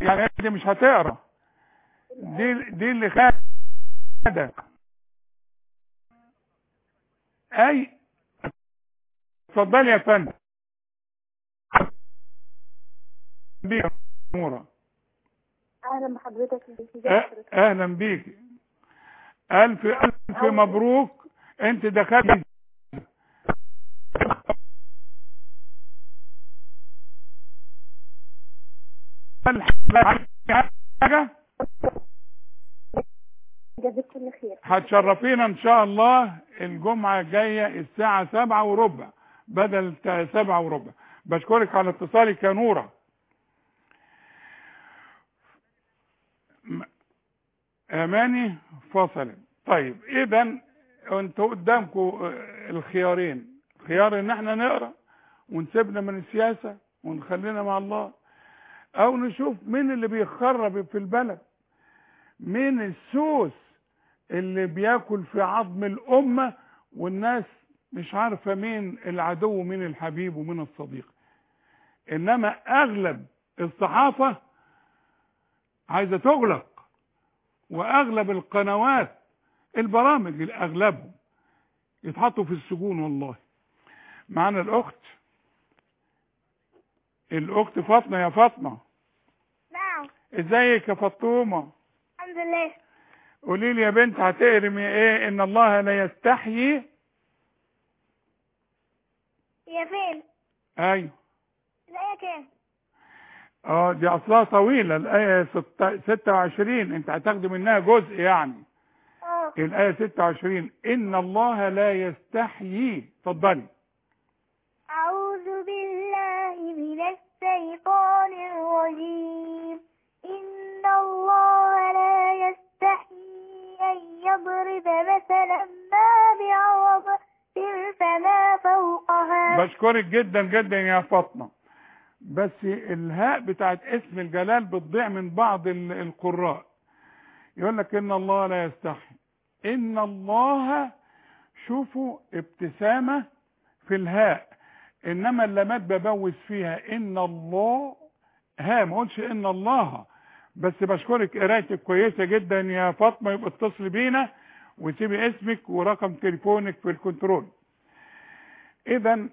يعني دي مش هتقرا دي دي اللي خدك اي اتفضلي يا فندم بيك يا نورة اهلا بحضرتك ازي أه- حضرتك اهلا بيك الف الف مبروك انت دخلت حاجه جزاك كل خير هتشرفينا ان شاء الله الجمعة الجاية الساعة سبعة وربع بدل تا- سبعة وربع بشكرك على اتصالك يا نورة م- اماني فصل طيب اذا انتوا قدامكم الخيارين خيار ان احنا نقرا ونسيبنا من السياسة ونخلينا مع الله او نشوف مين اللي بيخرب في البلد مين السوس اللي بياكل في عظم الأمة والناس مش عارفة مين العدو ومين الحبيب ومين الصديق إنما أغلب الصحافة عايزة تغلق وأغلب القنوات البرامج اللي أغلبهم يتحطوا في السجون والله معنا الأخت الأخت فاطمة يا فاطمة نعم ازيك يا فطومة الحمد لله قولي لي يا بنت هتقرمي ايه ان الله لا يستحيي هي فين ايوه الآية كام اه دي اصلها طويلة الاية ست- 26 انت هتاخدي منها جزء يعني اه الاية 26 ان الله لا يستحيي اتفضلي أعوذ بالله من الشيطان الرجيم إن الله لا يستحيي أن يضرب مثلا ما بعوضة فما فوقها بشكرك جدا جدا يا فاطمة بس الهاء بتاعت اسم الجلال بتضيع من بعض ال- القراء يقول لك ان الله لا يستحي ان الله شوفوا ابتسامة في الهاء انما اللامات ببوس فيها ان الله ها ما اقولش ان الله بس بشكرك قرايتك كويسة جدا يا فاطمة يبقى اتصلي بينا وسيبي اسمك ورقم تليفونك في الكنترول اذا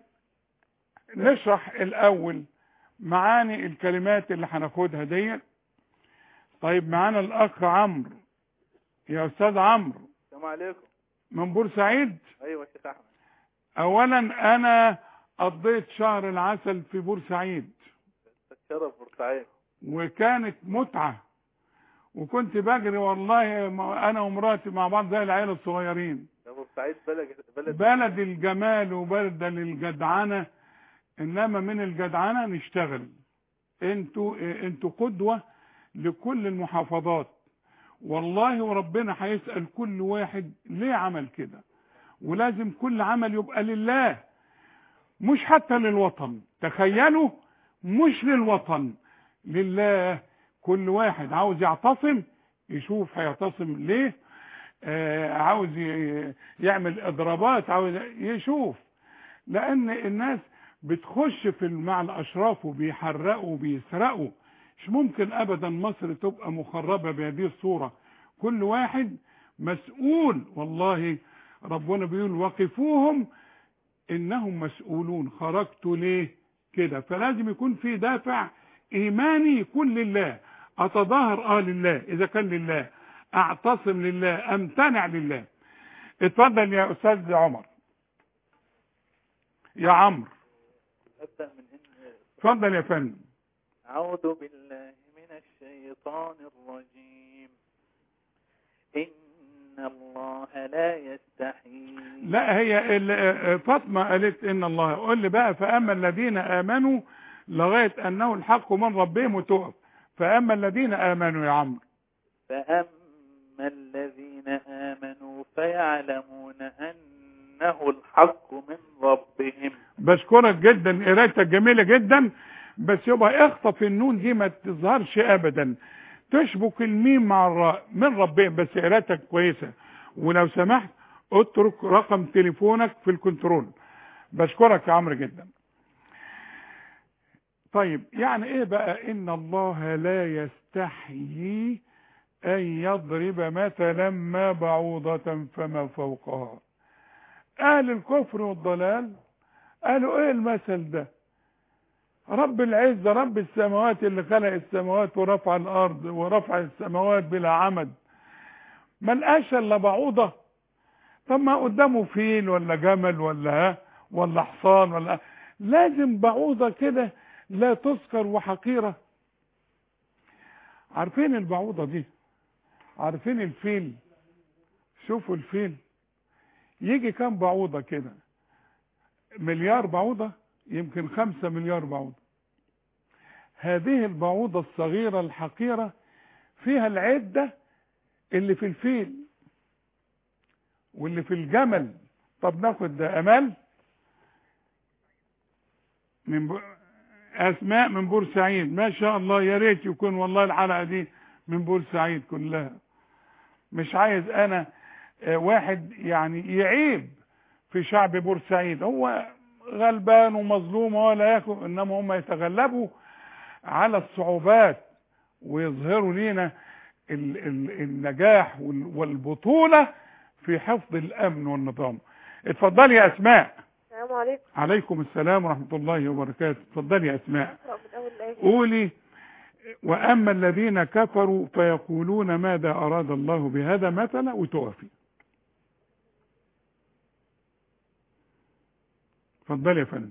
نشرح الاول معاني الكلمات اللي هناخدها دي طيب معانا الاخ عمرو يا استاذ عمرو السلام عليكم من بورسعيد ايوه يا شيخ احمد اولا انا قضيت شهر العسل في بورسعيد تتشرف بورسعيد وكانت متعة وكنت بجري والله ما- انا ومراتي مع بعض زي العيال الصغيرين ده بورسعيد بلد بلد بلد الجمال وبلد الجدعنة انما من الجدعنة نشتغل انتوا انتوا قدوة لكل المحافظات والله وربنا هيسأل كل واحد ليه عمل كده ولازم كل عمل يبقى لله مش حتى للوطن تخيلوا مش للوطن لله كل واحد عاوز يعتصم يشوف هيعتصم ليه آه عاوز ي- يعمل اضرابات عاوز يشوف لان الناس بتخش في مع الاشراف وبيحرقوا وبيسرقوا مش ممكن ابدا مصر تبقى مخربة بهذه الصورة كل واحد مسؤول والله ربنا بيقول وقفوهم انهم مسؤولون خرجت ليه كده فلازم يكون في دافع ايماني يكون لله اتظاهر اه لله اذا كان لله اعتصم لله امتنع لله اتفضل يا استاذ عمر يا عمرو ابدا من ان اتفضل يا فندم اعوذ بالله من الشيطان الرجيم ان الله لا يستحي لا هي ال- فاطمه قالت ان الله قول لي بقى فاما الذين امنوا لغايه انه الحق من ربهم وتقف فاما الذين امنوا يا عمرو فاما الذين امنوا فيعلمون انه الحق من ربهم بشكرك جدا قرايتك جميله جدا بس يبقى اخطف النون دي ما تظهرش ابدا تشبك الميم مع الراء من ربهم بس قرايتك كويسه ولو سمحت اترك رقم تليفونك في الكنترول بشكرك يا عمرو جدا طيب يعني ايه بقى ان الله لا يستحيي ان يضرب مثلا ما بعوضة فما فوقها اهل الكفر والضلال قالوا ايه المثل ده رب العزة رب السماوات اللي خلق السماوات ورفع الارض ورفع السماوات بلا عمد ما لقاش الا بعوضة طب ما قدامه فيل ولا جمل ولا ها ولا حصان ولا لازم بعوضة كده لا تذكر وحقيرة عارفين البعوضة دي عارفين الفيل شوفوا الفيل يجي كام بعوضة كده مليار بعوضة يمكن خمسة مليار بعوضة هذه البعوضة الصغيرة الحقيرة فيها العدة اللي في الفيل واللي في الجمل طب ناخد ده امال من ب... اسماء من بورسعيد ما شاء الله يا ريت يكون والله الحلقه دي من بورسعيد كلها مش عايز انا آه، واحد يعني يعيب في شعب بورسعيد هو غلبان ومظلوم ولا ياكل انما هم يتغلبوا على الصعوبات ويظهروا لينا ال- ال- النجاح وال- والبطولة في حفظ الامن والنظام اتفضلي يا اسماء السلام عليكم عليكم السلام ورحمة الله وبركاته اتفضلي يا اسماء اقرأ من أول الآية قولي واما الذين كفروا فيقولون ماذا اراد الله بهذا مثلا وتقفي اتفضلي يا فندم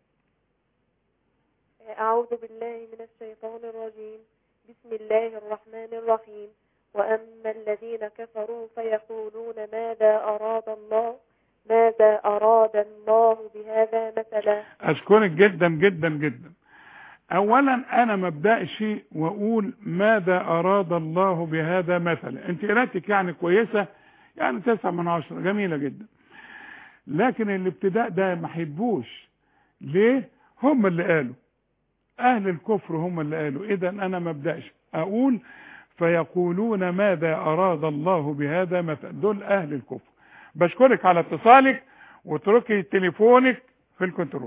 أعوذ بالله من الشيطان الرجيم بسم الله الرحمن الرحيم وأما الذين كفروا فيقولون ماذا أراد الله ماذا أراد الله بهذا مثلا اشكرك جدا جدا جدا اولا انا ما ابداش واقول ماذا اراد الله بهذا مثلا انت قراءتك يعني كويسه يعني تسعة من عشرة جميله جدا لكن الابتداء ده ما حبوش ليه هم اللي قالوا اهل الكفر هم اللي قالوا اذا انا ما ابداش اقول فيقولون ماذا اراد الله بهذا مثلا دول اهل الكفر بشكرك على اتصالك واتركي تليفونك في الكنترول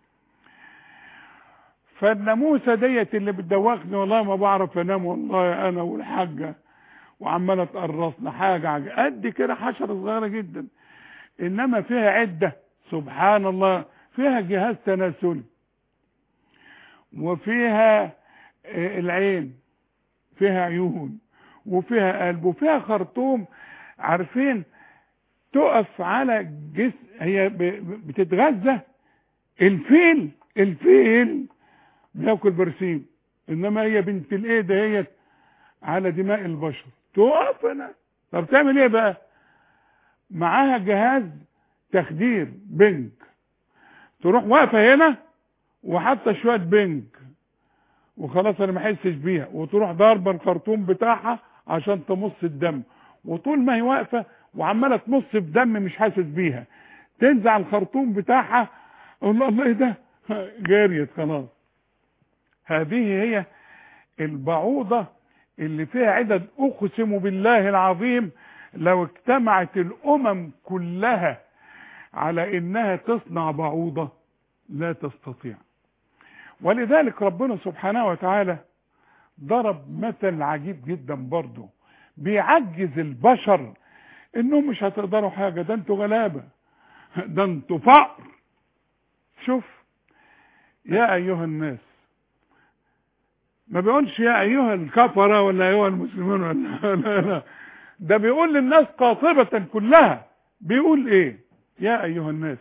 فالناموسه ديت اللي بتدوخني والله ما بعرف انام والله انا والحاجه وعماله تقرصنا حاجه عج- قد كده حشره صغيره جدا انما فيها عده سبحان الله فيها جهاز تناسلي وفيها آه، العين فيها عيون وفيها قلب وفيها خرطوم عارفين تقف على جسم هي ب- ب- بتتغذى الفيل الفيل بياكل برسيم انما هي بنت الايه دهيت على دماء البشر تقف هنا طب تعمل ايه بقى معاها جهاز تخدير بنج تروح واقفه هنا وحاطه شويه بنج وخلاص انا ما احسش بيها وتروح ضاربه الخرطوم بتاعها عشان تمص الدم وطول ما هي واقفه وعماله تمص في دم مش حاسس بيها تنزع الخرطوم بتاعها الله الله ايه ده جاريت خلاص هذه هي البعوضة اللي فيها عدد اقسم بالله العظيم لو اجتمعت الامم كلها على انها تصنع بعوضة لا تستطيع ولذلك ربنا سبحانه وتعالى ضرب مثل عجيب جدا برضه بيعجز البشر انهم مش هتقدروا حاجة ده انتوا غلابة ده انتوا فقر شوف يا ايها الناس ما بيقولش يا ايها الكفرة ولا ايها المسلمون ولا لا لا ده بيقول للناس قاطبة كلها بيقول ايه يا ايها الناس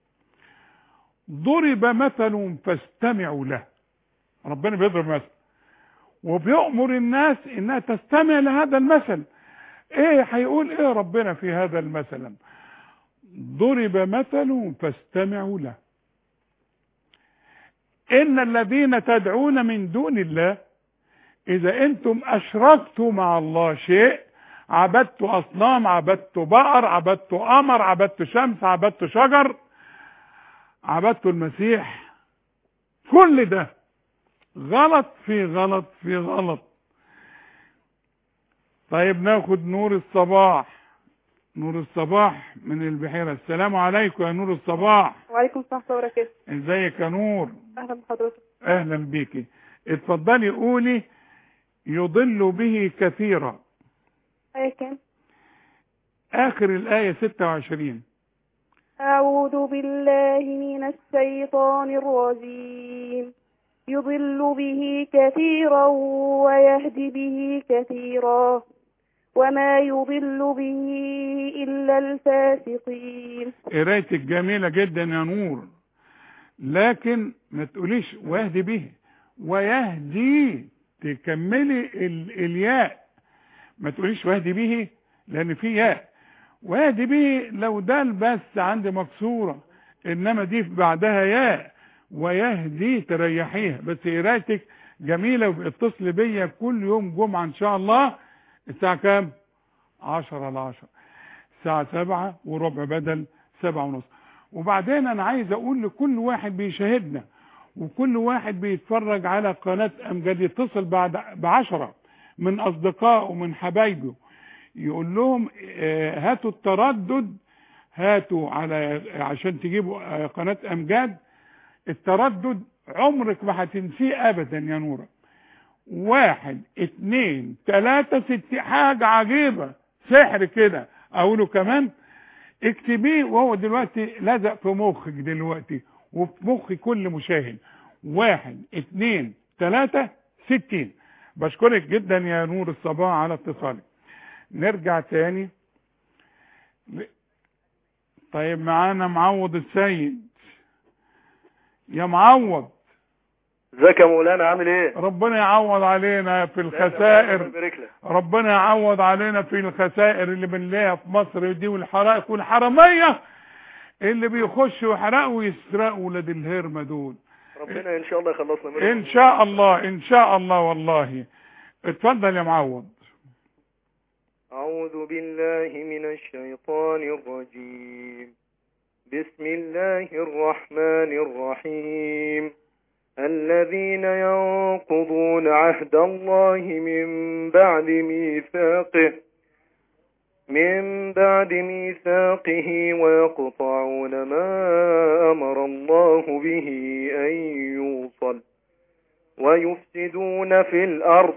ضرب مثل فاستمعوا له ربنا بيضرب مثل وبيأمر الناس انها تستمع لهذا المثل ايه هيقول ايه ربنا في هذا المثل ضرب مثل فاستمعوا له ان الذين تدعون من دون الله اذا انتم اشركتوا مع الله شيء عبدت اصنام عبدت بقر عبدت قمر عبدت شمس عبدت شجر عبدت المسيح كل ده غلط في غلط في غلط طيب ناخد نور الصباح نور الصباح من البحيرة السلام عليكم يا نور الصباح وعليكم السلام ورحمة الله وبركاته ازيك يا نور أهلا بحضرتك اهلا بيكي اتفضلي قولي يضل به كثيرا آية كام؟ اخر الايه 26 أعوذ بالله من الشيطان الرجيم يضل به كثيرا ويهدي به كثيرا وما يضل به إلا الفاسقين قرايتك جميله جدا يا نور لكن ما تقوليش ويهدي به ويهدي تكملي ال... الياء ما تقوليش ويهدي به لان في ياء ويهدي به لو دال بس عندي مكسوره انما دي بعدها ياء ويهدي تريحيها بس قرايتك جميله وباتصل بيا كل يوم جمعه ان شاء الله الساعه كام 10 على 10 الساعه 7 وربع بدل 7 ونص وبعدين انا عايز اقول لكل واحد بيشاهدنا وكل واحد بيتفرج على قناة امجد يتصل بعد بعشرة من اصدقائه ومن حبايبه يقول لهم آه، هاتوا التردد هاتوا على عشان تجيبوا آه، قناة امجاد التردد عمرك ما هتنسيه ابدا يا نورة واحد اتنين تلاتة ست حاجة عجيبة سحر كده اقوله كمان اكتبيه وهو دلوقتي لزق في مخك دلوقتي وفي مخ كل مشاهد واحد اتنين تلاتة ستين بشكرك جدا يا نور الصباح على اتصالك نرجع تاني ل- طيب معانا معوض السيد يا معوض ازيك يا مولانا عامل ايه؟ ربنا يعوض علينا في الله الخسائر يبارك لك ربنا يعوض علينا في الخسائر اللي بنلاقيها في مصر دي والحرائق والحرامية اللي بيخشوا يحرقوا ويسرقوا ولاد الهرمة دول ربنا ان شاء الله يخلصنا منهم ان شاء الله ان شاء الله والله اتفضل يا معوض أعوذ بالله من الشيطان الرجيم بسم الله الرحمن الرحيم الذين ينقضون عهد الله من بعد ميثاقه من بعد ميثاقه ويقطعون ما أمر الله به أن يوصل ويفسدون في الأرض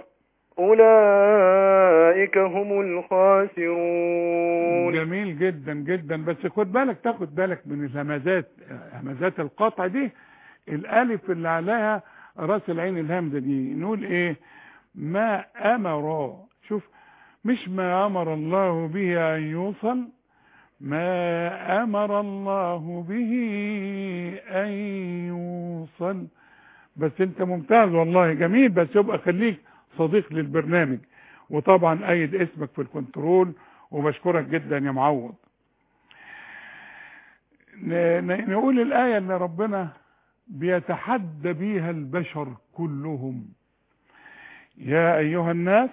أولئك هم الخاسرون جميل جدا جدا بس خد بالك تاخد بالك من الهمزات همزات القطع دي الالف اللي عليها راس العين الهمزه دي نقول ايه ما امر شوف مش ما امر الله به ان يوصل ما امر الله به ان يوصل بس انت ممتاز والله جميل بس يبقى خليك صديق للبرنامج وطبعا ايد اسمك في الكنترول وبشكرك جدا يا معوض ن- ن- نقول الآية اللي ربنا بيتحدى بيها البشر كلهم يا أيها الناس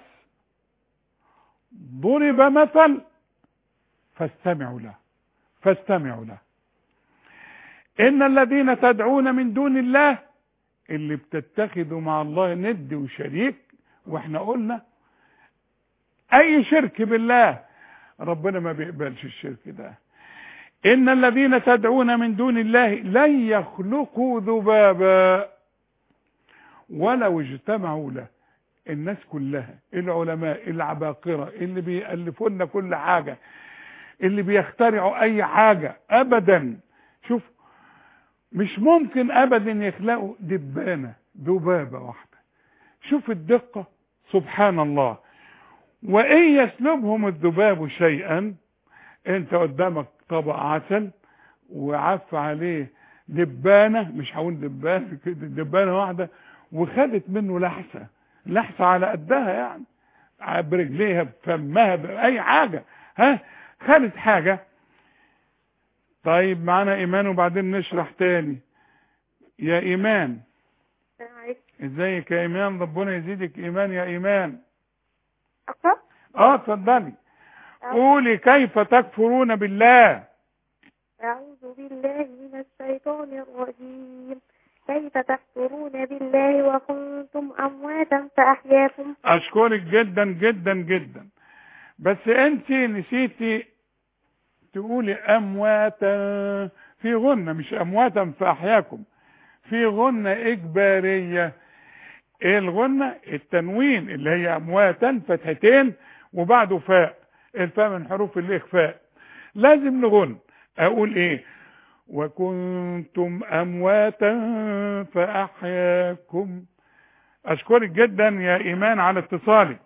ضرب مثل فاستمعوا له فاستمعوا له إن الذين تدعون من دون الله اللي بتتخذوا مع الله ند وشريك واحنا قلنا اي شرك بالله ربنا ما بيقبلش الشرك ده ان الذين تدعون من دون الله لن يخلقوا ذبابا ولو اجتمعوا له الناس كلها العلماء العباقرة اللي بيألفوا لنا كل حاجة اللي بيخترعوا اي حاجة ابدا شوف مش ممكن ابدا يخلقوا دبانة ذبابة واحدة شوف الدقة سبحان الله وإن يسلبهم الذباب شيئا انت قدامك طبق عسل وعف عليه دبانة مش هقول دبانة كده دبانة واحدة وخدت منه لحسة لحسة على قدها يعني برجليها بفمها بأي حاجة ها خدت حاجة طيب معانا إيمان وبعدين نشرح تاني يا إيمان ازيك يا إيمان ربنا يزيدك إيمان يا إيمان أقرأ اه اتفضلي قولي كيف تكفرون بالله أعوذ بالله من الشيطان الرجيم كيف تكفرون بالله وكنتم أمواتا فأحياكم اشكرك جدا جدا جدا بس انت نسيتي تقولي امواتا في غنة مش امواتا فاحياكم في غنة إجبارية إيه الغنة التنوين اللي هي أمواتا فتحتين وبعده فاء الفاء من حروف الإخفاء لازم نغن أقول إيه وكنتم أمواتا فأحياكم أشكرك جدا يا إيمان على اتصالك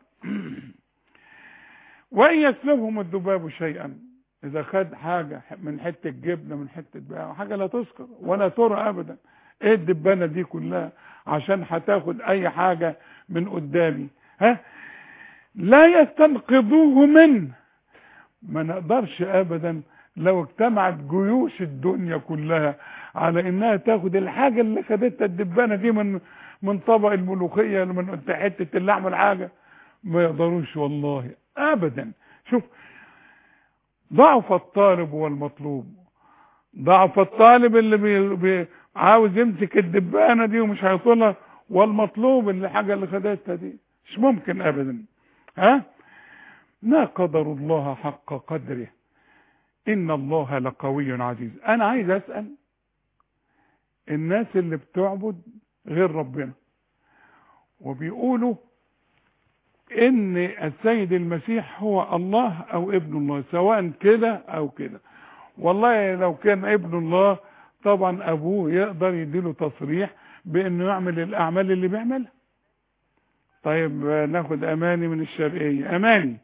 وإن يسلبهم الذباب شيئا إذا خد حاجة من حتة جبنة من حتة بقى حاجة لا تذكر ولا ترى أبدا إيه الدبانة دي كلها عشان هتاخد أي حاجة من قدامي ها لا يستنقذوه منه ما نقدرش أبدا لو اجتمعت جيوش الدنيا كلها على انها تاخد الحاجة اللي خدتها الدبانة دي من من طبق الملوخية من حتة اللحمة الحاجة ما يقدروش والله ابدا شوف ضعف الطالب والمطلوب ضعف الطالب اللي بي بي عاوز يمسك الدبانة دي ومش هيطولها والمطلوب اللي الحاجة اللي خدتها دي مش ممكن ابدا ها ما قدر الله حق قدره ان الله لقوي عزيز انا عايز اسأل الناس اللي بتعبد غير ربنا وبيقولوا ان السيد المسيح هو الله او ابن الله سواء كده او كده والله لو كان ابن الله طبعا ابوه يقدر يديله تصريح بانه يعمل الاعمال اللي بيعملها طيب ناخد اماني من الشرقية اماني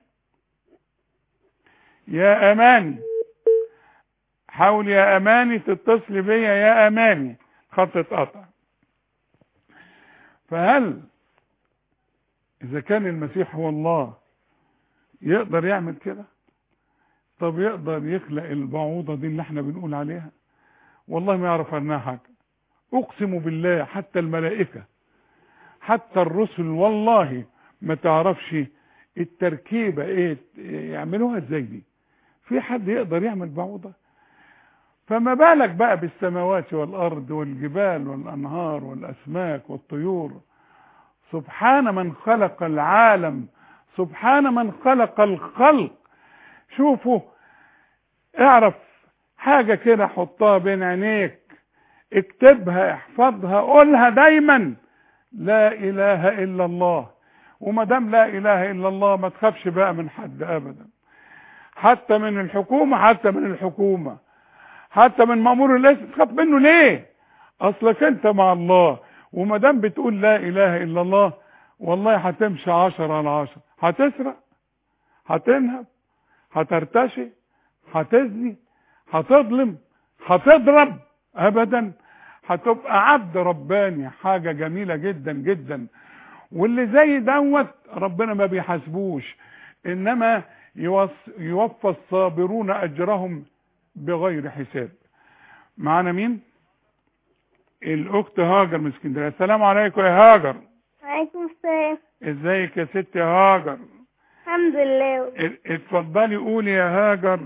يا اماني حاول يا اماني تتصل بيا يا اماني خط اتقطع فهل اذا كان المسيح هو الله يقدر يعمل كده طب يقدر يخلق البعوضة دي اللي احنا بنقول عليها والله ما يعرف عنها حاجة اقسم بالله حتى الملائكة حتى الرسل والله ما تعرفش التركيبة ايه يعملوها ازاي دي في حد يقدر يعمل بعوضة فما بالك بقى بالسماوات والارض والجبال والانهار والاسماك والطيور سبحان من خلق العالم سبحان من خلق الخلق شوفوا اعرف حاجة كده حطها بين عينيك اكتبها احفظها قولها دايما لا اله الا الله وما دام لا اله الا الله ما تخافش بقى من حد ابدا حتى من الحكومة حتى من الحكومة حتى من مأمور الاسم تخاف منه ليه اصلك انت مع الله وما دام بتقول لا اله الا الله والله هتمشي عشرة على عشرة هتسرق هتنهب هترتشي هتزني هتظلم هتضرب ابدا هتبقى عبد رباني حاجة جميلة جدا جدا واللي زي دوت ربنا ما بيحاسبوش انما يوفى الصابرون اجرهم بغير حساب معانا مين الاخت هاجر من اسكندريه السلام عليكم يا هاجر وعليكم السلام ازيك يا ست يا هاجر الحمد لله ات- اتفضلي قولي يا هاجر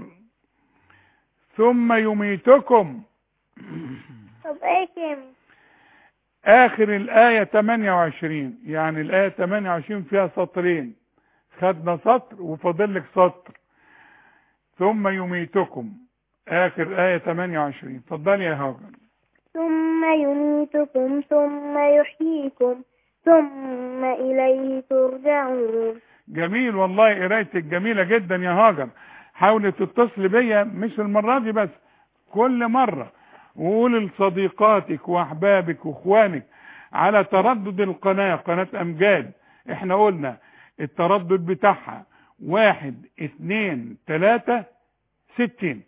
ثم يميتكم طب ايه كام اخر الايه 28 يعني الايه 28 فيها سطرين خدنا سطر وفاضل لك سطر ثم يميتكم اخر ايه 28 اتفضلي يا هاجر ثم يميتكم ثم يحييكم ثم إليه ترجعون جميل والله قرايتك جميلة جدا يا هاجر حاولي تتصل بيا مش المرة دي بس كل مرة وقولي لصديقاتك واحبابك واخوانك على تردد القناة قناة امجاد احنا قلنا التردد بتاعها واحد اتنين تلاتة ستين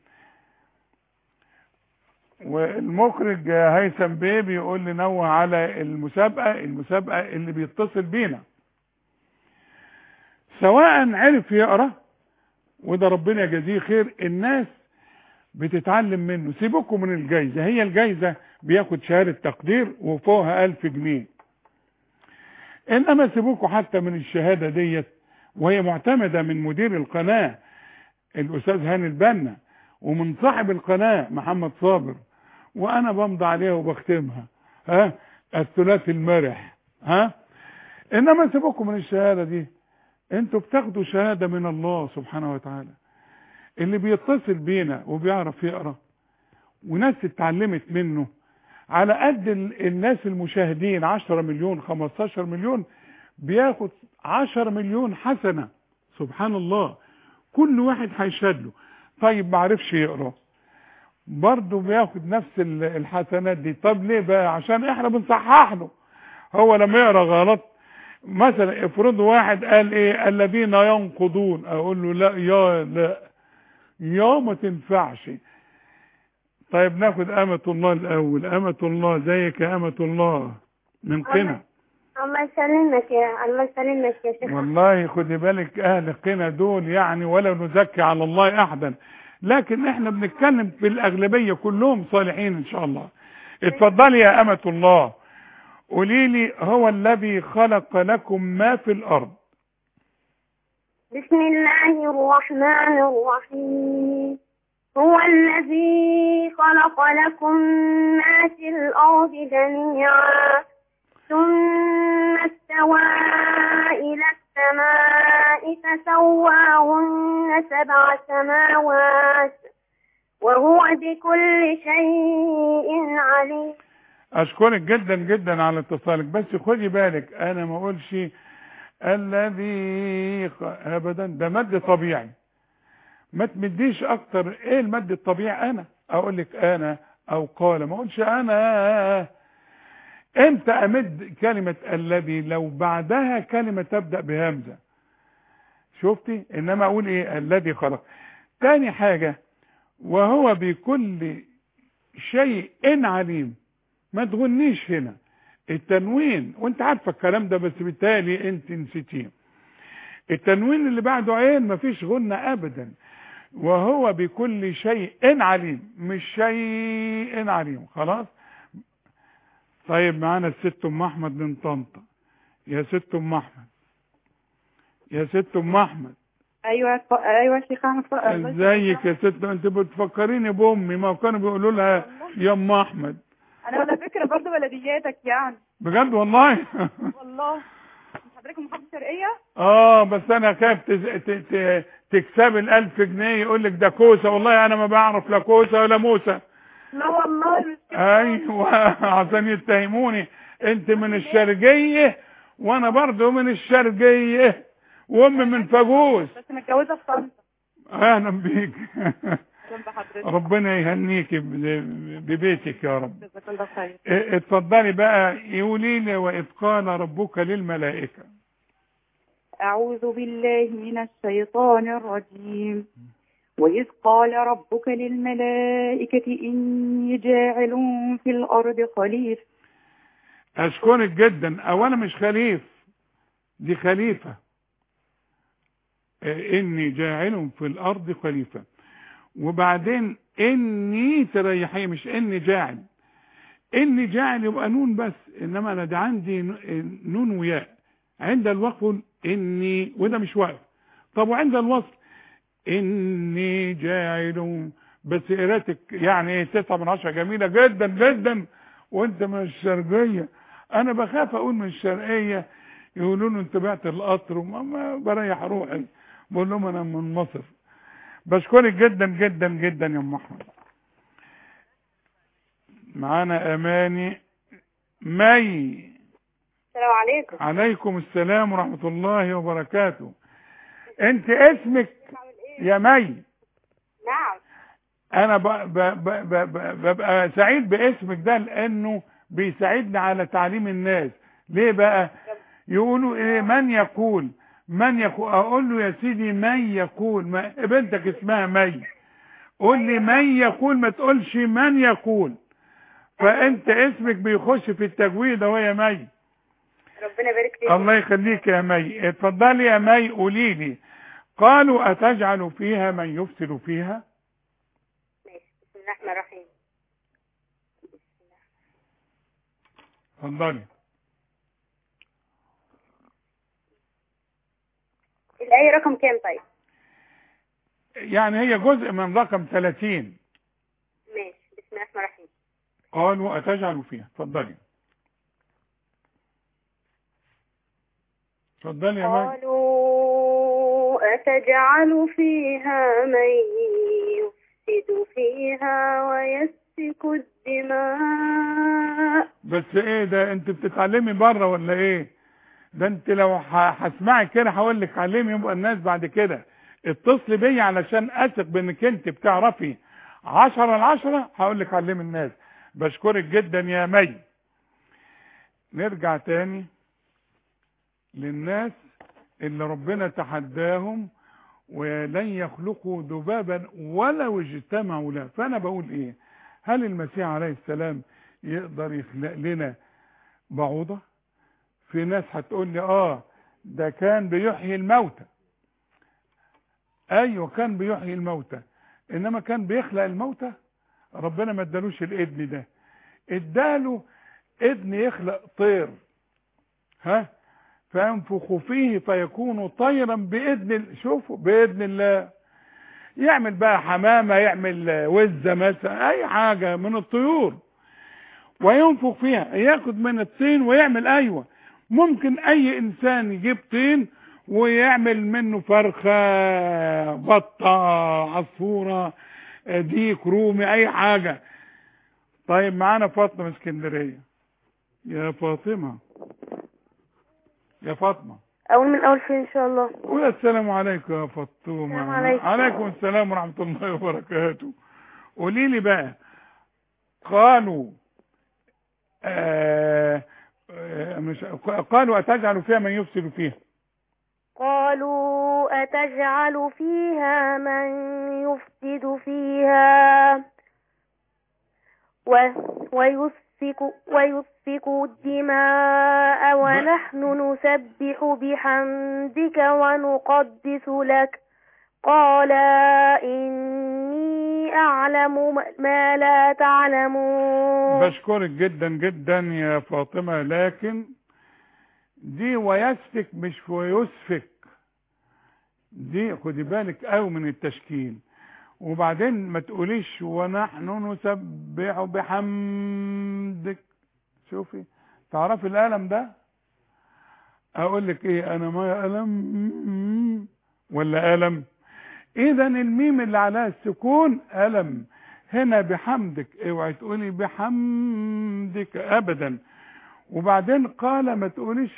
والمخرج هيثم بيه بيقول لي نوه على المسابقة المسابقة اللي بيتصل بينا سواء عرف يقرا وده ربنا يجازيه خير الناس بتتعلم منه سيبكم من الجايزه هي الجايزه بياخد شهاده تقدير وفوقها ألف جنيه انما سيبكم حتى من الشهاده ديت وهي معتمده من مدير القناه الاستاذ هاني البنا ومن صاحب القناه محمد صابر وانا بمضي عليها وبختمها ها الثلاثي المرح ها انما سيبكم من الشهاده دي انتوا بتاخدوا شهادة من الله سبحانه وتعالى اللي بيتصل بينا وبيعرف يقرأ وناس اتعلمت منه على قد ال- الناس المشاهدين 10 مليون 15 مليون بياخد 10 مليون حسنة سبحان الله كل واحد هيشهد له طيب ما عرفش يقرا برضه بياخد نفس ال- الحسنات دي طب ليه بقى عشان احنا بنصحح له هو لما يقرا غلط مثلا افرض واحد قال ايه الذين ينقضون اقول له لا يا لا يا ما تنفعش طيب ناخد أمة الله الأول أمة الله زيك يا أمة الله من قنا الله يسلمك يا الله يسلمك يا شيخ والله خدي بالك أهل قنا دول يعني ولا نزكي على الله أحدا لكن احنا بنتكلم في الأغلبية كلهم صالحين إن شاء الله اتفضلي يا أمة الله قولي لي هو الذي خلق لكم ما في الأرض بسم الله الرحمن الرحيم هو الذي خلق لكم ما في الأرض جميعا ثم استوى إلى السماء فسواهن سبع سماوات وهو بكل شيء عليم أشكرك جدا جدا على اتصالك بس خدي بالك أنا ما أقولش الذي خ- أبدا ده مد طبيعي ما تمديش أكتر إيه المد الطبيعي أنا أقول لك أنا أو قال ما أقولش أنا امتى أمد كلمة الذي لو بعدها كلمة تبدأ بهمزة شفتي إنما أقول إيه الذي خلق تاني حاجة وهو بكل شيء عليم ما تغنيش هنا التنوين وانت عارفه الكلام ده بس بالتالي انت نسيتيه التنوين اللي بعده عين مفيش غنة ابدا وهو بكل شيء عليم مش شيء عليم خلاص طيب معانا الست ام احمد من طنطا يا ست ام احمد يا ست ام احمد ايوه ف... ايوه يا شيخ احمد ف... ازيك يا ست انت بتفكريني بامي ما كانوا بيقولوا لها يا ام احمد انا على فكره برضه بلدياتك يعني بجد والله والله حضرتك من محافظه الشرقيه اه بس انا خايف تز- ت- ت- تكسبي الالف جنيه يقول لك ده كوسه والله انا ما بعرف لا كوسه ولا موسى لا والله مش كده. ايوه عشان يتهموني انت من الشرقيه وانا برضو من الشرقيه وامي من فاجوس بس متجوزه في طنطا اهلا بيك جنب حضرتك ربنا يهنيك ب- ببيتك يا رب جزاك الله خير اه، اتفضلي بقى يقولي لي واذ قال ربك للملائكه أعوذ بالله من الشيطان الرجيم وإذ قال ربك للملائكة إني جاعل في الأرض خليفة اشكرك جدا اولا مش خليف دي خليفة آه، اني جاعل في الارض خليفة وبعدين اني تريحي مش اني جاعل اني جاعل يبقى نون بس انما انا ده عندي ن- نون وياء عند الوقف قول اني وده مش واقف طب وعند الوصل اني جاعل بس قراءتك يعني ايه تسعة من عشرة جميلة جدا جدا وانت من الشرقية انا بخاف اقول من الشرقية يقولوا له انت بعت القطر وما ما بريح روحي بقول لهم انا من مصر بشكرك جدا جدا جدا يا ام احمد معانا اماني مي السلام عليكم عليكم السلام ورحمة الله وبركاته انت اسمك يا مي نعم انا ب- ب- ب- ب- ب- ببقى سعيد باسمك ده لانه بيساعدني على تعليم الناس ليه بقى يقولوا ايه من يقول من يقول اقول له يا سيدي من يقول ما بنتك اسمها مي قول لي من يقول ما تقولش من يقول فانت اسمك بيخش في التجويد اهو يا مي ربنا يبارك فيك الله يخليك يا مي اتفضلي يا مي قولي لي قالوا اتجعل فيها من يفسد فيها ماشي بسم الله الرحمن الرحيم اتفضلي الآية رقم كام طيب يعني هي جزء من رقم 30 ماشي بسم الله الرحمن الرحيم قالوا أتجعل فيها اتفضلي اتفضلي يا مي قالوا أتجعل فيها من يفسد فيها ويسفك ويسفك الدماء بس ايه ده انت بتتعلمي بره ولا ايه ده انت لو ه- هسمعك كده هقول لك علمي يبقى الناس بعد كده اتصلي بيا علشان اثق بانك انت بتعرفي عشرة العشرة هقول لك علمي الناس بشكرك جدا يا مي نرجع تاني للناس اللي ربنا تحداهم ولن يخلقوا ذبابا ولو اجتمعوا له فانا بقول ايه هل المسيح عليه السلام يقدر يخلق لنا بعوضة في ناس هتقول لي اه ده كان بيحيي الموتى ايوه كان بيحيي الموتى انما كان بيخلق الموتى ربنا ما ادالوش الاذن ده اداله اذن يخلق طير ها فينفخ فيه فيكون طيرا باذن شوفوا باذن الله يعمل بقى حمامه يعمل وزه مثلا اي حاجه من الطيور وينفخ فيها ياخد من الطين ويعمل ايوه ممكن اي انسان يجيب طين ويعمل منه فرخه بطه عصفوره ديك رومي اي حاجه طيب معانا فاطمه من اسكندريه يا فاطمه يا فاطمه أول من أول فين إن شاء الله قول السلام عليكم يا فطومة السلام عليكم. عليكم السلام ورحمة الله وبركاته قولي لي بقى قالوا آه آه مش قالوا أتجعل فيها من يفسد فيها قالوا أتجعل فيها من يفسد فيها و ويسفك ويسفك الدماء ونحن نسبح بحمدك ونقدس لك قال إني أعلم ما لا تعلمون بشكرك جدا جدا يا فاطمة لكن دي ويسفك مش ويسفك دي خدي بالك قوي من التشكيل وبعدين ما تقوليش ونحن نسبح بحمدك شوفي تعرفي القلم ده اقول لك ايه انا ما قلم ولا قلم اذا الميم اللي عليها السكون قلم هنا بحمدك اوعي تقولي بحمدك ابدا وبعدين قال ما تقوليش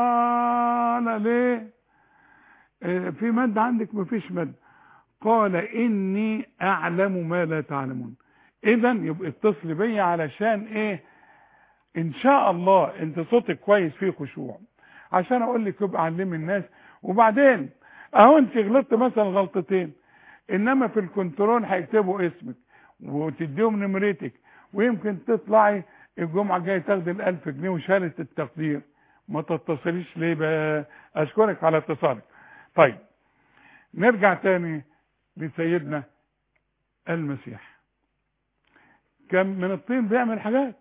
قال ليه آه، في مد عندك مفيش مد قال اني اعلم ما لا تعلمون اذا يبقى اتصل بيا علشان ايه ان شاء الله انت صوتك كويس فيه خشوع عشان اقول لك يبقى علمي الناس وبعدين اهو انت غلطت مثلا غلطتين انما في الكنترول هيكتبوا اسمك وتديهم نمرتك ويمكن تطلعي الجمعه الجايه تاخدي الألف جنيه وشهاده التقدير ما تتصليش ليه بقى اشكرك على اتصالك طيب نرجع تاني لسيدنا المسيح كان من الطين بيعمل حاجات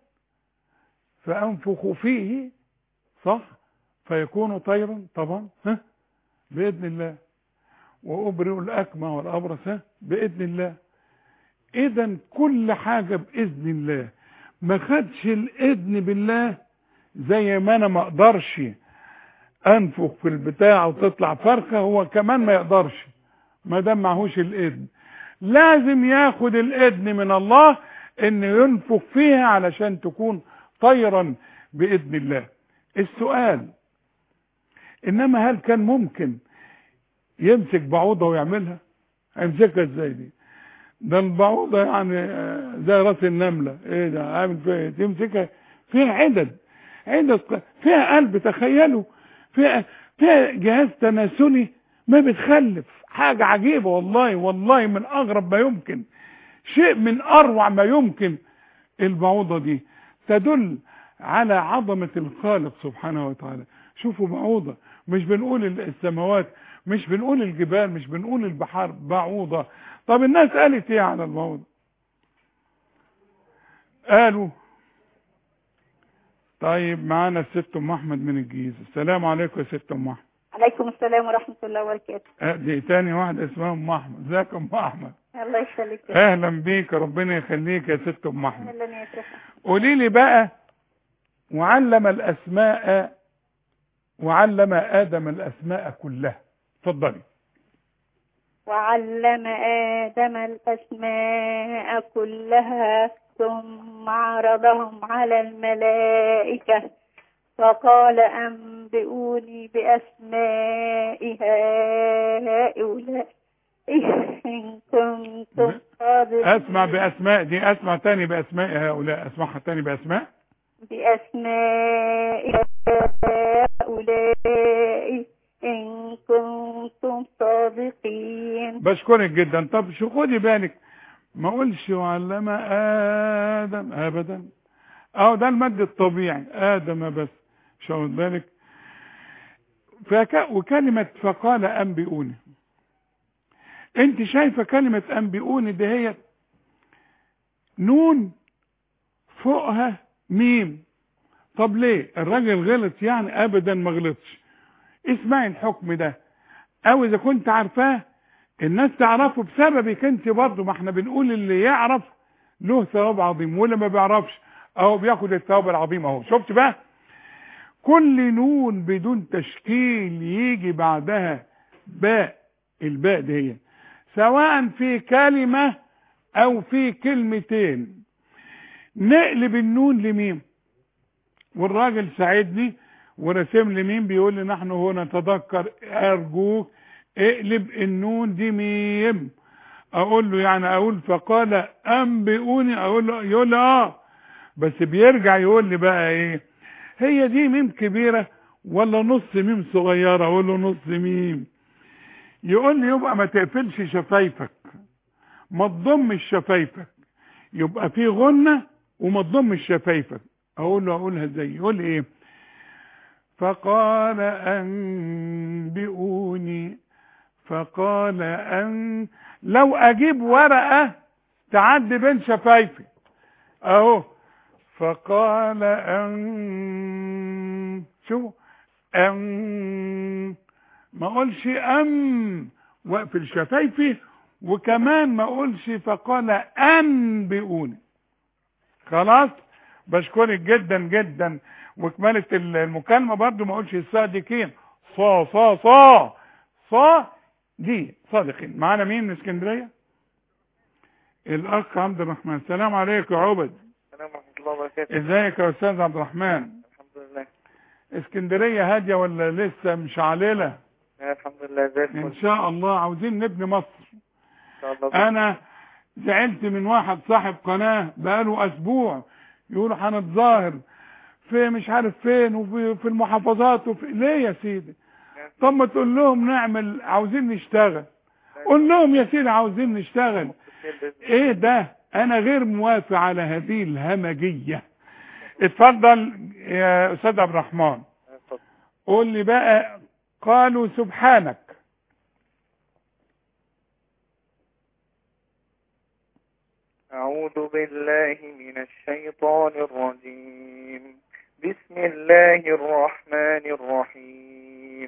فانفخ فيه صح فيكون طيرا طبعا ها باذن الله وابرئ الاكمى والابرص ها باذن الله اذا كل حاجه باذن الله ما خدش الاذن بالله زي ما انا ما اقدرش انفخ في البتاع وتطلع فرخه هو كمان ما يقدرش ما دام معهوش الاذن لازم ياخد الاذن من الله انه ينفخ فيها علشان تكون طيرا باذن الله السؤال انما هل كان ممكن يمسك بعوضه ويعملها هيمسكها ازاي دي ده البعوضه يعني آه، زي راس النمله ايه ده عامل فيها إيه؟ تمسكها فيها عدد عدد ق- فيها قلب تخيلوا فيها فيها جهاز تناسلي ما بتخلف حاجه عجيبه والله والله من اغرب ما يمكن شيء من اروع ما يمكن البعوضه دي تدل على عظمه الخالق سبحانه وتعالى شوفوا بعوضه مش بنقول السماوات مش بنقول الجبال مش بنقول البحار بعوضه طب الناس قالت ايه على الموضوع قالوا طيب معانا الست ام احمد من الجيزه السلام عليكم يا ست ام احمد عليكم السلام ورحمة الله وبركاته آه، دي تاني واحده اسمها ام احمد ازيك يا ام احمد الله يخليك يا اهلا بيك ربنا يخليك يا ست ام احمد أهلا يا شيخ قولي لي بقى وعلم الاسماء وعلم ادم الاسماء كلها اتفضلي وعلم آدم الأسماء كلها ثم عرضهم على الملائكة فقال أنبئوني بأسماء هؤلاء إن كنتم صادقين اسمع باسماء دي اسمع تاني باسماء هؤلاء اسمعها تاني باسماء بأسماء هؤلاء إن كنتم صادقين بشكرك جدا طب شو خدي بالك ما اقولش وعلم ادم ابدا اهو ده المد الطبيعي ادم بس شو واخد بالك فك... وكلمة فقال انبئوني انت شايفة كلمة انبئوني دي هي نون فوقها ميم طب ليه الراجل غلط يعني ابدا ما غلطش اسمعي الحكم ده او اذا كنت عارفاه الناس تعرفه بسببك انت برضه ما احنا بنقول اللي يعرف له ثواب عظيم واللي ما بيعرفش اهو بياخد الثواب العظيم اهو شفت بقى كل نون بدون تشكيل يجي بعدها باء الباء دي هي سواء في كلمة او في كلمتين نقلب النون لميم والراجل ساعدني ورسم لي ميم بيقول لي نحن هنا نتذكر ارجوك اقلب النون دي ميم اقول له يعني اقول فقال انبئوني اقول له يقول لي اه بس بيرجع يقول لي بقى ايه هي دي ميم كبيرة ولا نص ميم صغيرة اقول له نص ميم يقول لي يبقى ما تقفلش شفايفك ما تضمش شفايفك يبقى في غنة وما تضمش شفايفك اقول له اقولها ازاي يقول لي ايه فقال انبئوني فقال ان لو اجيب ورقة تعدي بين شفايفي اهو فقال ان شو ان ما اقولش ام واقفل شفايفي وكمان ما اقولش فقال انبئوني خلاص بشكرك جدا جدا وكمالة المكالمة برضو ما اقولش الصادقين صا صا صا صا دي صادقين معانا مين من اسكندرية الاخ عبد الرحمن السلام عليكم يا عبد السلام ورحمة الله وبركاته ازيك يا استاذ عبد الرحمن الحمد لله اسكندرية هادية ولا لسه مشعللة آه، الحمد لله زي الفل ان شاء الله عاوزين نبني مصر ان شاء الله انا زعلت من واحد صاحب قناة بقاله اسبوع يقولوا هنتظاهر في مش عارف فين وفي في المحافظات وفي ليه يا سيدي طب ما تقول لهم نعمل عاوزين نشتغل قول لهم يا سيدي عاوزين نشتغل ايه ده انا غير موافق على هذه الهمجية اتفضل يا استاذ عبد الرحمن اتفضل. قول لي بقى قالوا سبحانك أعوذ بالله من الشيطان الرجيم بسم الله الرحمن الرحيم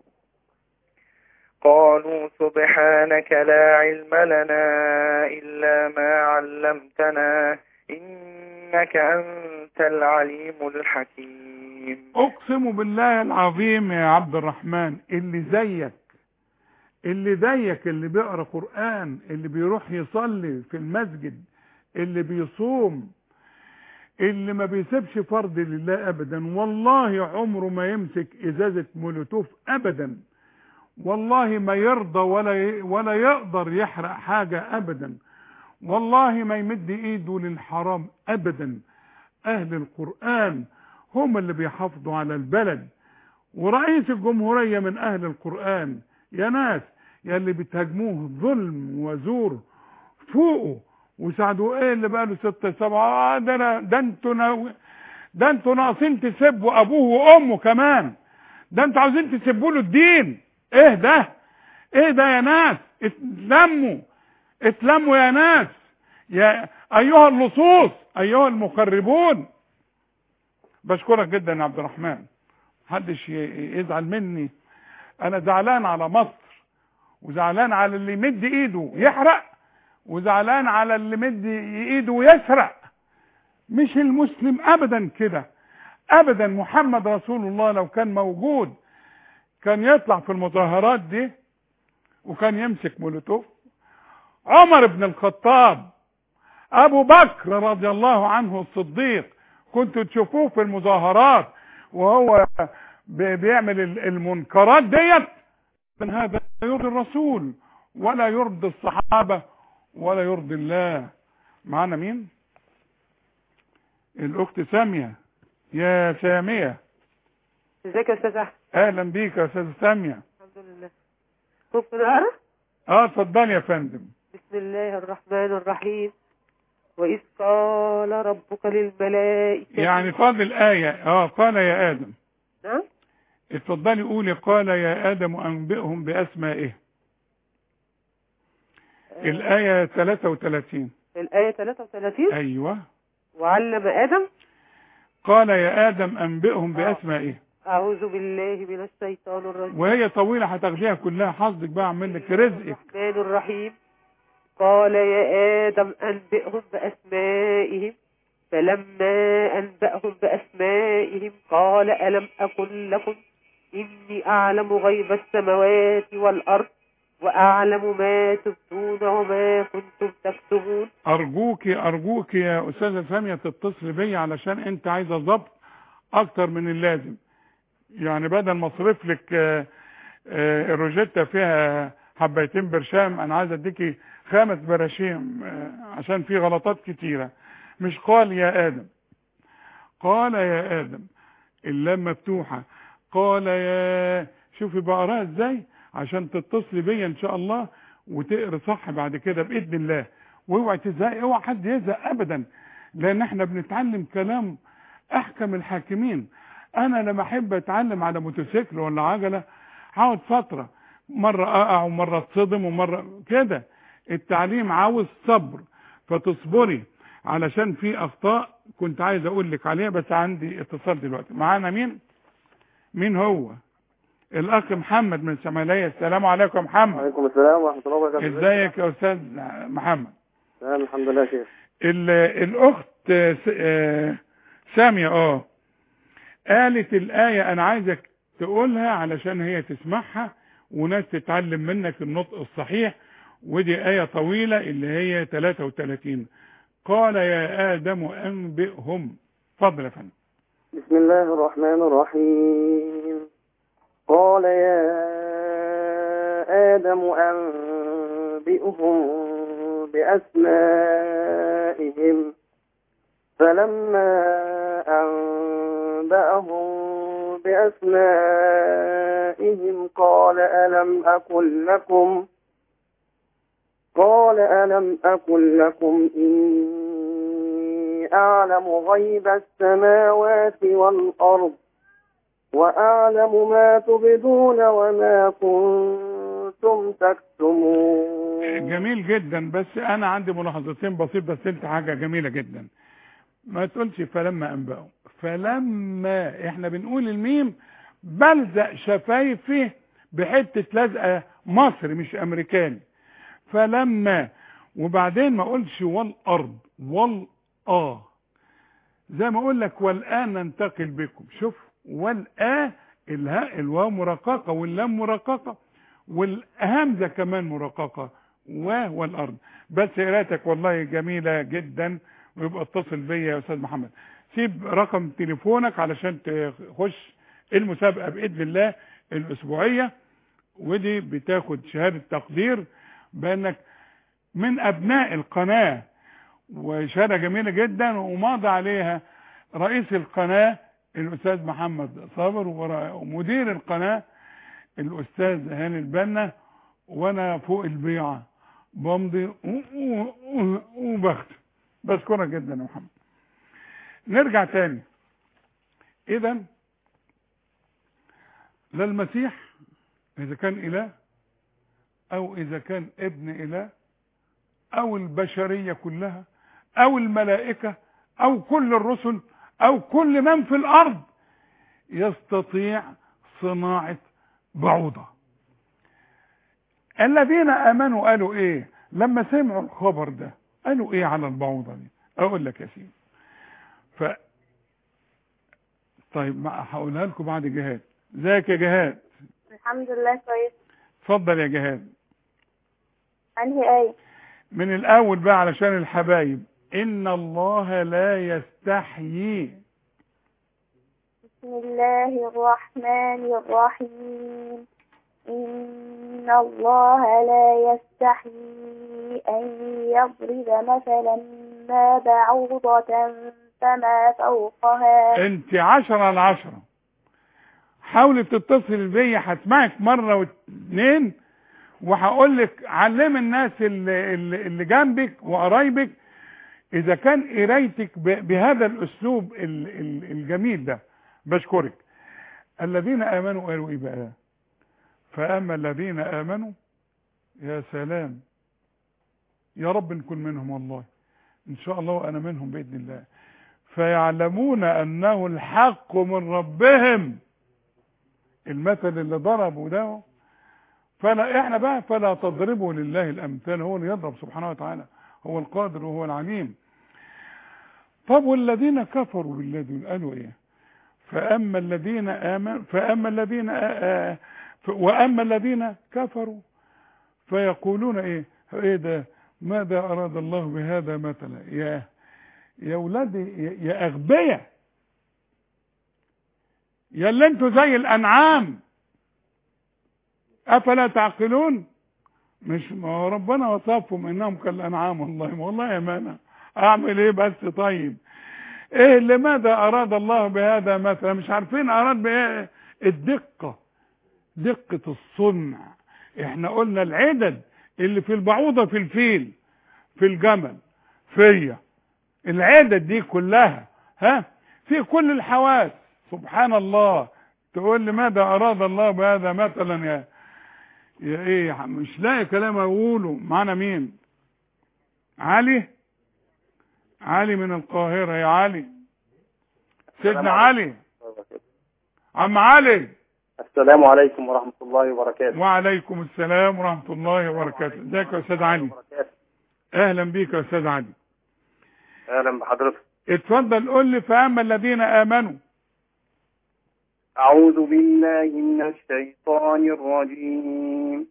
قالوا سبحانك لا علم لنا إلا ما علمتنا إنك أنت العليم الحكيم اقسم بالله العظيم يا عبد الرحمن اللي زيك اللي زيك اللي بيقرا قرآن اللي بيروح يصلي في المسجد اللي بيصوم اللي ما بيسيبش فرض لله ابدا والله عمره ما يمسك ازازة مولوتوف ابدا والله ما يرضى ولا ولا يقدر يحرق حاجة ابدا والله ما يمد ايده للحرام ابدا اهل القرآن هم اللي بيحافظوا على البلد ورئيس الجمهورية من اهل القرآن يا ناس يا اللي بتهاجموه ظلم وزور فوقوا وساعدوا ايه اللي بقاله ستة سبعة آه ده أنا- ده انتوا ناو- ده انتوا ناقصين تسبوا ابوه وامه كمان ده انتوا عاوزين تسبوا له الدين ايه ده ايه ده يا ناس اتلموا اتلموا يا ناس يا ايها اللصوص ايها المخربون بشكرك جدا يا عبد الرحمن محدش ي- يزعل مني انا زعلان على مصر وزعلان على اللي يمد ايده يحرق وزعلان على اللي يمد ايده ويسرق مش المسلم ابدا كده ابدا محمد رسول الله لو كان موجود كان يطلع في المظاهرات دي وكان يمسك مولوتوف عمر بن الخطاب ابو بكر رضي الله عنه الصديق كنتوا تشوفوه في المظاهرات وهو بي- بيعمل ال- المنكرات ديت من هذا لا يرضي الرسول ولا يرضي الصحابة ولا يرضي الله معانا مين الاخت سامية يا سامية ازيك يا استاذ احمد اهلا بيك يا استاذ سامية الحمد لله ممكن اقرا اه اتفضل يا فندم بسم الله الرحمن الرحيم واذ قال ربك للملائكه يعني فاضل الآية اه قال يا آدم نعم اتفضلي قولي قال يا آدم أنبئهم بأسمائهم الآية 33 الايه 33 أيوة وعلم ادم قال يا آدم أنبئهم بأسمائهم اعوذ بالله من الشيطان الرجيم وهي طويلة هتاخديها كلها حظك بقى اعمل لك رزقك الرحمن الرحيم قال يا آدم أنبئهم بأسمائهم فلما أنبأهم بأسمائهم قال ألم أقل لكم إني أعلم غيب السماوات والأرض وأعلم ما تبدون وما كنتم تكتبون أرجوك أرجوك يا أستاذة سامية تتصل بيا علشان أنت عايزة ضبط أكتر من اللازم يعني بدل ما أصرف لك آه، آه، الروجيتا فيها حبيتين برشام أنا عايز أديكي خمس براشيم آه، عشان في غلطات كتيرة مش قال يا آدم قال يا آدم اللام مفتوحة قال يا شوفي بقراها ازاي عشان تتصلي بيا ان شاء الله وتقري صح بعد كده باذن الله واوعي تزهقي اوعى حد يزهق ابدا لان احنا بنتعلم كلام احكم الحاكمين انا لما احب اتعلم على موتوسيكل ولا عجله هقعد فتره مره اقع ومره اتصدم ومره كده التعليم عاوز صبر فتصبري علشان في اخطاء كنت عايز اقول لك عليها بس عندي اتصال دلوقتي معانا مين مين هو الاخ محمد من الشماليه السلام عليكم يا محمد وعليكم السلام ورحمة الله وبركاته ازيك يا استاذ محمد تمام الحمد لله يا شيخ ال- الاخت س- آه، سامية اه قالت الآية انا عايزك تقولها علشان هي تسمعها وناس تتعلم منك النطق الصحيح ودي آية طويلة اللي هي 33 قال يا آدم أنبئهم فضل يا فندم بسم الله الرحمن الرحيم قال يا آدم أنبئهم بأسمائهم فلما أنبأهم بأسمائهم قال ألم أقل لكم قال ألم أقل لكم إني أعلم غيب السماوات والأرض وأعلم ما تبدون وما كنتم تكتمون جميل جدا بس انا عندي ملاحظتين بسيط بس انت حاجة جميلة جدا ما تقولش فلما انبأوا فلما احنا بنقول الميم بلزق شفايفي بحتة لزقة مصري مش امريكاني فلما وبعدين ما اقولش والارض والآ زي ما اقول لك والآن ننتقل بكم شوف والآ الهاء الواو مرققة واللام مرققة والهمزة كمان مرققة و والارض بس قراءتك والله جميلة جدا ويبقى اتصل بيا يا استاذ محمد سيب رقم تليفونك علشان تخش المسابقة بإذن الله الأسبوعية ودي بتاخد شهادة تقدير بأنك من أبناء القناة وشهادة جميلة جدا وماضي عليها رئيس القناة الأستاذ محمد صابر ورا- ومدير القناة الأستاذ هاني البنا وأنا فوق البيعة بمضي و- و- و- وبخت بشكرك جدا يا محمد نرجع تاني إذا لا المسيح إذا كان إله أو إذا كان ابن إله أو البشرية كلها أو الملائكة أو كل الرسل أو كل من في الأرض يستطيع صناعة بعوضة الذين آمنوا قالوا إيه لما سمعوا الخبر ده قالوا إيه على البعوضة دي أقول لك يا سيدي ف طيب ما هقولها لكم بعد جهاد ازيك يا جهاد الحمد لله كويس اتفضل يا جهاد انهي آية من الاول بقى علشان الحبايب إن الله لا يستحيي بسم الله الرحمن الرحيم إن الله لا يستحيي أن يضرب مثلا ما بعوضة فما فوقها انت عشرة على عشرة حاولي تتصل بيا هسمعك مرة واتنين وهقول لك علم الناس اللي, اللي اللي جنبك وقرايبك اذا كان قرايتك ب- بهذا الاسلوب ال- ال- الجميل ده بشكرك الذين امنوا قالوا ايه بقى فاما الذين امنوا يا سلام يا رب نكون منهم والله ان شاء الله وانا منهم باذن الله فيعلمون انه الحق من ربهم المثل اللي ضربوا ده فلا احنا بقى فلا تضربوا لله الامثال هو اللي يضرب سبحانه وتعالى هو القادر وهو العليم طب والذين كفروا بالله دول قالوا ايه فاما الذين امنوا فاما الذين آ- آ- ف- واما الذين كفروا فيقولون ايه ايه ده ماذا اراد الله بهذا مثلا يا يا ولادي يا- يا اغبياء يا اللي انتوا زي الانعام افلا تعقلون مش ما هو ربنا وصفهم انهم كالانعام والله والله يا مانا اعمل ايه بس طيب ايه لماذا اراد الله بهذا مثلا مش عارفين اراد بايه الدقة دقة الصنع احنا قلنا العدد اللي في البعوضة في الفيل في الجمل فيا العدد دي كلها ها في كل الحواس سبحان الله تقول لي ماذا اراد الله بهذا مثلا يا يا ايه مش لاقي كلام اقوله معانا مين علي علي من القاهرة يا علي سيدنا علي عم علي السلام عليكم ورحمة الله وبركاته وعليكم السلام ورحمة الله وبركاته ازيك يا استاذ علي اهلا بيك يا استاذ علي أهلا بحضرتك اتفضل قول لي فاما الذين امنوا أعوذ بالله من الشيطان الرجيم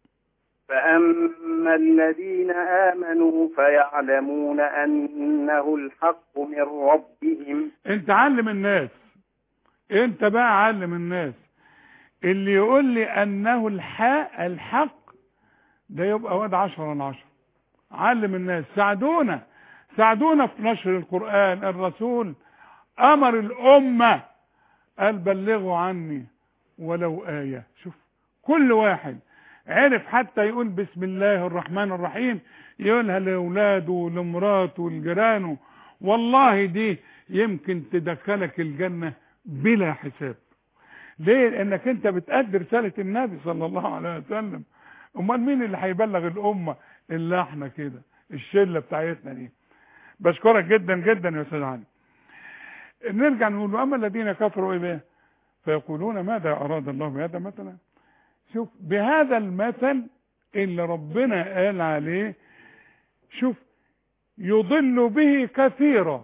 فأما الذين آمنوا فيعلمون أنه الحق من ربهم انت علم الناس انت بقى علم الناس اللي يقول لي انه الحق الحق ده يبقى واد عشرة على عشرة علم الناس ساعدونا ساعدونا في نشر القرآن الرسول امر الامة قال بلغوا عني ولو آية شوف كل واحد عرف حتى يقول بسم الله الرحمن الرحيم يقولها لأولاده ولمراته ولجيرانه والله دي يمكن تدخلك الجنة بلا حساب ليه لانك انت بتأدي رسالة النبي صلى الله عليه وسلم امال مين اللي هيبلغ الامة الا احنا كده الشلة بتاعتنا دي بشكرك جدا جدا يا استاذ علي نرجع نقول واما الذين كفروا ايه بقى؟ فيقولون ماذا اراد الله بهذا مثلا شوف بهذا المثل اللي ربنا قال عليه شوف يضل به كثيرا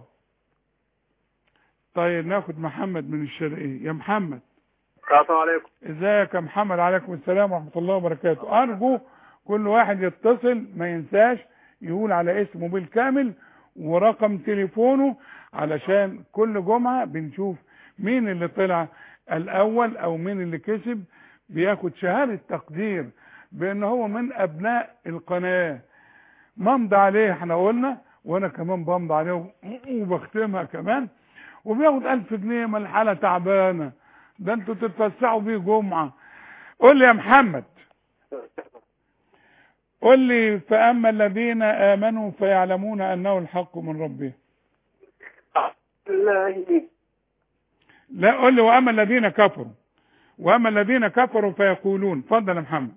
طيب ناخد محمد من الشرقية يا محمد السلام عليكم ازيك يا محمد عليكم السلام ورحمة الله وبركاته ارجو كل واحد يتصل ما ينساش يقول على اسمه بالكامل ورقم تليفونه علشان كل جمعة بنشوف مين اللي طلع الاول او مين اللي كسب بياخد شهادة تقدير بان هو من ابناء القناة ممضي عليه احنا قلنا وانا كمان بمضي عليه وبختمها كمان وبياخد الف جنيه ما الحالة تعبانة ده انتوا تتفسحوا بيه جمعة قول لي يا محمد قل لي فأما الذين آمنوا فيعلمون أنه الحق من ربهم الله لا قل لي وأما الذين كفروا وأما الذين كفروا فيقولون اتفضل يا محمد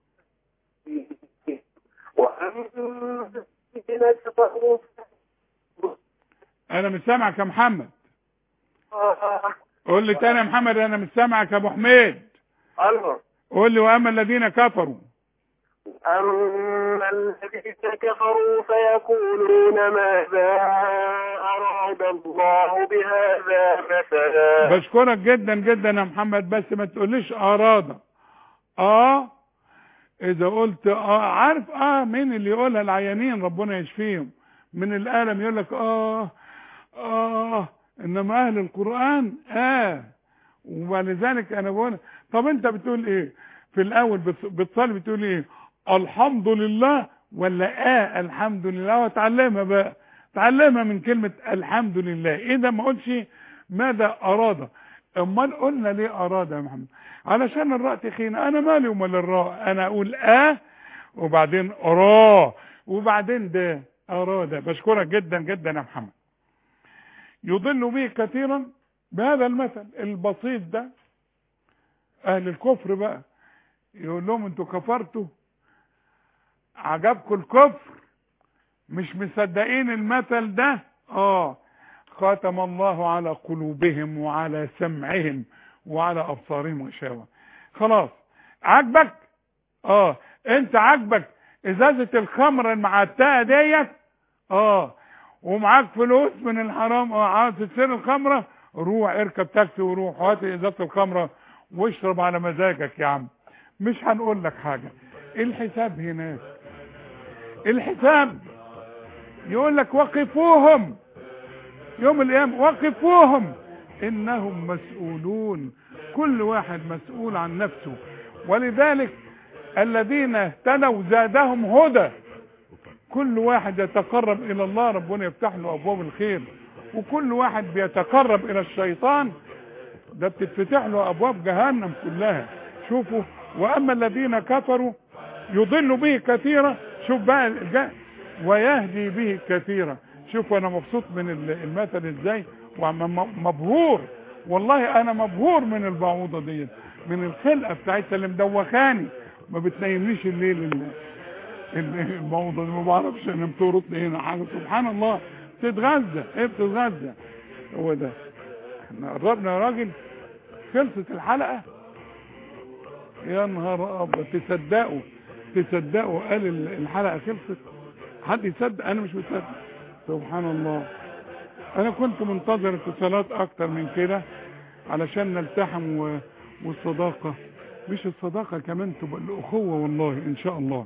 وأما الذين كفروا أنا مش سامعك يا محمد قول لي تاني يا محمد أنا مش سامعك يا أبو حميد ألو قول لي وأما الذين كفروا أما الذين كفروا فيقولون ماذا أراد الله بهذا مثلا بشكرك جدا جدا يا محمد بس ما تقوليش أراد اه اذا قلت اه عارف اه مين اللي يقولها العيانين ربنا يشفيهم من الالم يقول لك اه اه انما اهل القران اه ولذلك انا بقول طب انت بتقول ايه في الاول بت- بتصلي بتقول ايه الحمد لله ولا اه الحمد لله وتعلمها بقى تعلمها من كلمة الحمد لله اذا ما قلتش ماذا اراد امال قلنا ليه اراد يا محمد علشان الراء تخينة انا مالي ومال الراء انا اقول اه وبعدين اراه وبعدين ده اراد بشكرك جدا جدا يا محمد يضل به كثيرا بهذا المثل البسيط ده اهل الكفر بقى يقول لهم انتوا كفرتوا عجبكم الكفر مش مصدقين المثل ده اه ختم الله على قلوبهم وعلى سمعهم وعلى ابصارهم غشاوه خلاص عجبك اه انت عجبك ازازه الخمر المعتقه ديت اه ومعاك فلوس من الحرام اه عاوز تشتري الخمره روح اركب تاكسي وروح هات ازازه الخمره واشرب على مزاجك يا عم مش هنقول لك حاجه الحساب هناك الحساب يقول لك وقفوهم يوم القيامة وقفوهم إنهم مسؤولون كل واحد مسؤول عن نفسه ولذلك الذين اهتدوا زادهم هدى كل واحد يتقرب إلى الله ربنا يفتح له أبواب الخير وكل واحد بيتقرب إلى الشيطان ده بتتفتح له أبواب جهنم كلها شوفوا وأما الذين كفروا يضل به كثيرا شوف بقى الجا- ويهدي به كثيرا شوف انا مبسوط من ال- المثل ازاي ومبهور والله انا مبهور من البعوضه ديت من الخلقه بتاعتها اللي مدوخاني ما بتنيمنيش الليل ال- ال- البعوضه دي ما بعرفش انا بتورطني هنا حاجه سبحان الله بتتغذى ايه بتتغذى هو ده احنا قربنا يا راجل خلصت الحلقه يا نهار ابيض تصدقوا تصدقوا قال ال- الحلقه خلصت حد يصدق انا مش مصدق سبحان الله انا كنت منتظر اتصالات اكتر من كده علشان نلتحم و... والصداقه مش الصداقه كمان تبقى الاخوه والله ان شاء الله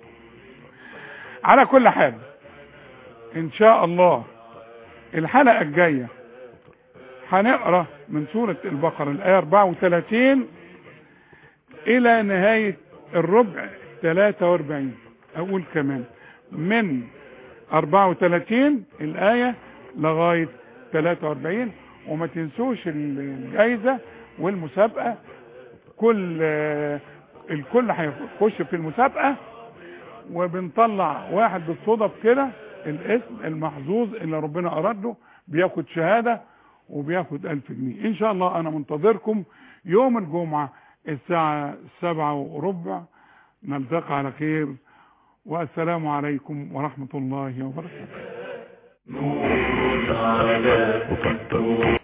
على كل حال ان شاء الله الحلقه الجايه هنقرا من سوره البقره الايه 34 الى نهايه الربع 43 اقول كمان من 34 الآية لغاية 43 وما تنسوش الجائزة والمسابقة كل آه، الكل هيخش في المسابقة وبنطلع واحد بالصدف كده الاسم المحظوظ اللي ربنا أراد له بياخد شهادة وبياخد ألف جنيه إن شاء الله أنا منتظركم يوم الجمعة الساعة سبعة وربع نلتقي على خير والسلام عليكم ورحمة الله وبركاته